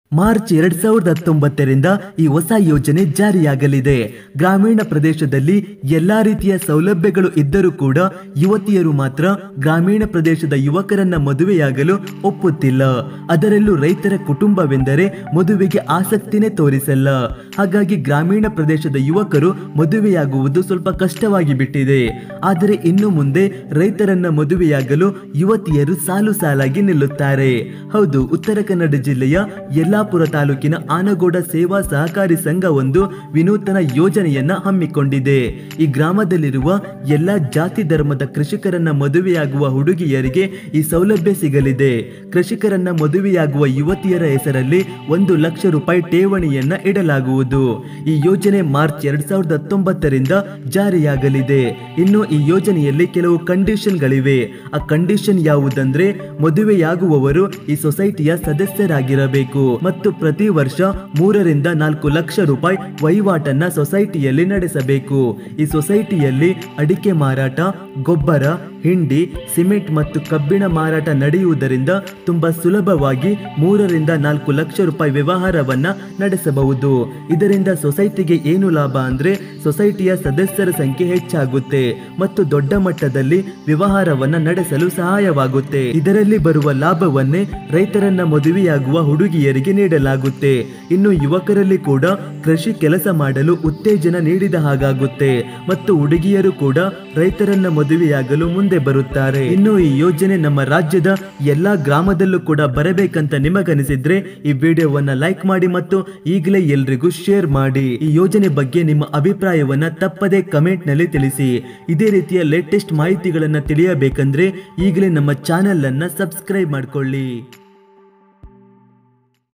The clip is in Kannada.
ಮಾರ್ಚ್ ಎರಡ್ ಸಾವಿರದ ಹತ್ತೊಂಬತ್ತರಿಂದ ಈ ಹೊಸ ಯೋಜನೆ ಜಾರಿಯಾಗಲಿದೆ ಗ್ರಾಮೀಣ ಪ್ರದೇಶದಲ್ಲಿ ಎಲ್ಲಾ ರೀತಿಯ ಸೌಲಭ್ಯಗಳು ಇದ್ದರೂ ಕೂಡ ಯುವತಿಯರು ಮಾತ್ರ ಗ್ರಾಮೀಣ ಪ್ರದೇಶದ ಯುವಕರನ್ನ ಮದುವೆಯಾಗಲು ಒಪ್ಪುತ್ತಿಲ್ಲ ಅದರಲ್ಲೂ ರೈತರ ಕುಟುಂಬವೆಂದರೆ ಮದುವೆಗೆ ಆಸಕ್ತಿನೇ ತೋರಿಸಲ್ಲ ಹಾಗಾಗಿ ಗ್ರಾಮೀಣ ಪ್ರದೇಶದ ಯುವಕರು ಮದುವೆಯಾಗುವುದು ಸ್ವಲ್ಪ ಕಷ್ಟವಾಗಿ ಬಿಟ್ಟಿದೆ ಆದರೆ ಇನ್ನು ಮುಂದೆ ರೈತರನ್ನ ಮದುವೆಯಾಗಲು ಯುವತಿಯರು ಸಾಲು ಸಾಲಾಗಿ ನಿಲ್ಲುತ್ತಾರೆ ಹೌದು ಉತ್ತರ ಕನ್ನಡ ಜಿಲ್ಲೆಯ ಯಲ್ಲಾಪುರ ತಾಲೂಕಿನ ಆನಗೋಡ ಸೇವಾ ಸಹಕಾರಿ ಸಂಘ ಒಂದು ವಿನೂತನ ಯೋಜನೆಯನ್ನ ಹಮ್ಮಿಕೊಂಡಿದೆ ಈ ಗ್ರಾಮದಲ್ಲಿರುವ ಎಲ್ಲ ಜಾತಿ ಧರ್ಮದ ಕೃಷಿಕರನ್ನ ಮದುವೆಯಾಗುವ ಹುಡುಗಿಯರಿಗೆ ಈ ಸೌಲಭ್ಯ ಸಿಗಲಿದೆ ಕೃಷಿಕರನ್ನ ಮದುವೆಯಾಗುವ ಯುವತಿಯರ ಹೆಸರಲ್ಲಿ ಒಂದು ಲಕ್ಷ ರೂಪಾಯಿ ಠೇವಣಿಯನ್ನ ಇಡಲಾಗುವುದು ಈ ಯೋಜನೆ ಮಾರ್ಚ್ ಎರಡ್ ಸಾವಿರದ ಹತ್ತೊಂಬತ್ತರಿಂದ ಜಾರಿಯಾಗಲಿದೆ ಇನ್ನು ಈ ಯೋಜನೆಯಲ್ಲಿ ಕೆಲವು ಕಂಡೀಷನ್ಗಳಿವೆ ಆ ಕಂಡೀಷನ್ ಯಾವುದಂದ್ರೆ ಮದುವೆಯಾಗುವವರು ಈ ಸೊಸೈಟಿಯ ಸದಸ್ಯರಾಗಿರಬೇಕು ಮತ್ತು ಪ್ರತಿ ವರ್ಷ ಮೂರರಿಂದ ನಾಲ್ಕು ಲಕ್ಷ ರೂಪಾಯಿ ವಹಿವಾಟನ್ನ ಸೊಸೈಟಿಯಲ್ಲಿ ನಡೆಸಬೇಕು ಈ ಸೊಸೈಟಿಯಲ್ಲಿ ಅಡಿಕೆ ಮಾರಾಟ ಗೊಬ್ಬರ ಹಿಂಡಿ ಸಿಮೆಂಟ್ ಮತ್ತು ಕಬ್ಬಿಣ ಮಾರಾಟ ನಡೆಯುವುದರಿಂದ ತುಂಬಾ ಸುಲಭವಾಗಿ ಮೂರರಿಂದ ನಾಲ್ಕು ಲಕ್ಷ ರೂಪಾಯಿ ವ್ಯವಹಾರವನ್ನ ನಡೆಸಬಹುದು ಇದರಿಂದ ಸೊಸೈಟಿಗೆ ಏನು ಲಾಭ ಅಂದ್ರೆ ಸೊಸೈಟಿಯ ಸದಸ್ಯರ ಸಂಖ್ಯೆ ಹೆಚ್ಚಾಗುತ್ತೆ ಮತ್ತು ದೊಡ್ಡ ಮಟ್ಟದಲ್ಲಿ ವ್ಯವಹಾರವನ್ನ ನಡೆಸಲು ಸಹಾಯವಾಗುತ್ತೆ ಇದರಲ್ಲಿ ಬರುವ ಲಾಭವನ್ನೇ ರೈತರನ್ನ ಮದುವೆಯಾಗುವ ಹುಡುಗಿಯರಿಗೆ ನೀಡಲಾಗುತ್ತೆ ಇನ್ನು ಯುವಕರಲ್ಲಿ ಕೂಡ ಕೃಷಿ ಕೆಲಸ ಮಾಡಲು ಉತ್ತೇಜನ ನೀಡಿದ ಹಾಗಾಗುತ್ತೆ ಮತ್ತು ಹುಡುಗಿಯರು ಕೂಡ ರೈತರನ್ನ ಮದುವೆಯಾಗಲು ಮುಂದೆ ಬರುತ್ತಾರೆ ಇನ್ನು ಈ ಯೋಜನೆ ನಮ್ಮ ರಾಜ್ಯದ ಎಲ್ಲಾ ಗ್ರಾಮದಲ್ಲೂ ಕೂಡ ಬರಬೇಕಂತ ನಿಮಗನಿಸಿದ್ರೆ ಈ ವಿಡಿಯೋವನ್ನ ಲೈಕ್ ಮಾಡಿ ಮತ್ತು ಈಗಲೇ ಎಲ್ರಿಗೂ ಶೇರ್ ಮಾಡಿ ಈ ಯೋಜನೆ ಬಗ್ಗೆ ನಿಮ್ಮ ಅಭಿಪ್ರಾಯವನ್ನ ತಪ್ಪದೇ ಕಮೆಂಟ್ ನಲ್ಲಿ ತಿಳಿಸಿ ಇದೇ ರೀತಿಯ ಲೇಟೆಸ್ಟ್ ಮಾಹಿತಿಗಳನ್ನ ತಿಳಿಯಬೇಕಂದ್ರೆ ಈಗಲೇ ನಮ್ಮ ಚಾನೆಲ್ ಅನ್ನ ಸಬ್ಸ್ಕ್ರೈಬ್ ಮಾಡ್ಕೊಳ್ಳಿ